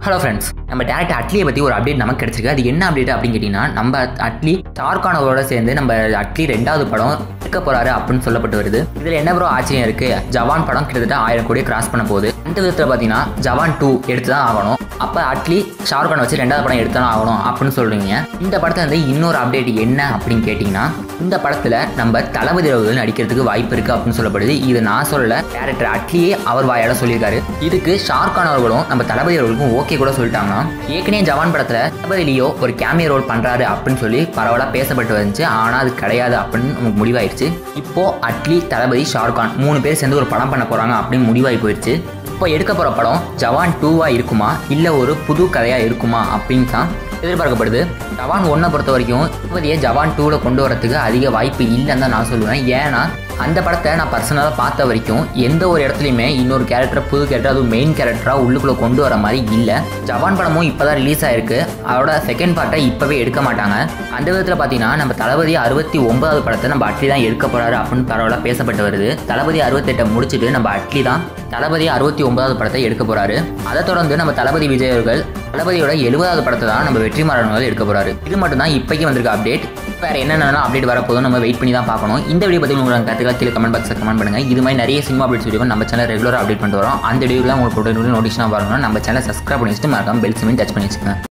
hello friends நம்ம direct அட்லியை பற்றி ஒரு அப்டேட் நமக்கு கிடைச்சிருக்கு அது என்ன அப்டேட் அப்படின்னு கேட்டிங்கன்னா நம்ம அட்லி டார்கானோட சேர்ந்து நம்ம அட்லி ரெண்டாவது படம் எடுக்க போறாரு அப்படின்னு சொல்லப்பட்டு வருது இதில் என்ன ப்ரோ ஆச்சரியம் இருக்கு ஜவான் படம் கிட்டத்தட்ட ஆயிரம் கோடியை கிராஸ் பண்ண போகுது அந்த விதத்தில் பார்த்தீங்கன்னா ஜவான் டூ எடுத்து தான் ஆகணும் அப்போ அட்லி ஷாருக்கான் வச்சு ரெண்டாவது படம் எடுத்து தான் ஆகணும் அப்படின்னு சொல்றீங்க இந்த படத்தில் வந்து இன்னொரு அப்டேட் என்ன அப்படின்னு கேட்டிங்கன்னா இந்த படத்தில் நம்ம தளபதி அவர்கள் நடிக்கிறதுக்கு வாய்ப்பு இருக்குது அப்படின்னு சொல்லப்படுது இது நான் சொல்லல டேரக்டர் அட்லியே அவர் வாயால சொல்லியிருக்காரு இதுக்கு ஷாருக்கான் அவர்களும் நம்ம தளபதி அவர்களுக்கும் ஓகே கூட சொல்லிட்டாங்கன்னா ஏற்கனவே ஜவான் படத்தில் தளபதி லியோ ஒரு கேமியோ ரோல் பண்ணுறாரு அப்படின்னு சொல்லி பரவலாக பேசப்பட்டு வந்துச்சு ஆனால் அது கிடையாது அப்படின்னு நமக்கு முடிவாயிருச்சு இப்போ அட்லி தளபதி ஷாருக்கான் மூணு பேர் சேர்ந்து ஒரு படம் பண்ண போகிறாங்க அப்படின்னு முடிவாகி போயிடுச்சு இப்போ எடுக்க போகிற படம் ஜவான் டூவாக இருக்குமா இல்லை ஒரு புது கதையாக இருக்குமா அப்படின்னு தான் எதிர்பார்க்கப்படுது ஜவான் ஒன்றை பொறுத்த வரைக்கும் இப்போதைய ஜவான் டூவில் கொண்டு வரதுக்கு அதிக வாய்ப்பு இல்லைன்னு தான் நான் சொல்லுவேன் ஏன்னா அந்த படத்தை நான் பர்சனலாக பார்த்த வரைக்கும் எந்த ஒரு இடத்துலையுமே இன்னொரு கேரக்டரை புது கேரக்டர் அதுவும் மெயின் கேரக்டராக உள்ளுக்குள்ளே கொண்டு வர மாதிரி இல்லை ஜவான் படமும் இப்போ தான் ரிலீஸ் ஆயிருக்கு அதோட செகண்ட் பார்ட்டை இப்போவே எடுக்க மாட்டாங்க அந்த விதத்தில் பார்த்தீங்கன்னா நம்ம தளபதி அறுபத்தி ஒன்பதாவது படத்தை நம்ம அட்லி தான் எடுக்க போகிறாரு அப்படின்னு பரவாயில்ல பேசப்பட்டு வருது தளபதி அறுபத்தெட்டை முடிச்சுட்டு நம்ம அட்லி தான் தளபதி அறுபத்தி ஒன்பதாவது படத்தை எடுக்க போறாரு அதை தொடர்ந்து நம்ம தளபதி விஜய் அவர்கள் தளபதியோட எழுபதாவது படத்தை தான் நம்ம வெற்றிமாறன் அவர்கள் எடுக்க போறாரு இது மட்டும் தான் இப்போக்கி வந்திருக்க அப்டேட் வேற என்னென்ன அப்டேட் வரப்போதும் நம்ம வெயிட் பண்ணி தான் பார்க்கணும் இந்த வீடியோ பற்றி உங்களுக்கு கருத்துக்களை கீழே கமெண்ட் பாக்ஸில் கமெண்ட் பண்ணுங்க இது மாதிரி நிறைய சினிமா அப்டேட்ஸ் வீடியோ நம்ம சேனல் ரெகுலராக அப்டேட் பண்ணிட்டு வரோம் அந்த வீடியோலாம் உங்களுக்கு நோட்டிஃபிகேஷன் வரணும் நம்ம சேனல் சப்ஸ்கிரைப் பண்ணி வச்சுட்டு மறக்காம பெல் சிமின் டச் பண்ணி வச்சுக்கோங்க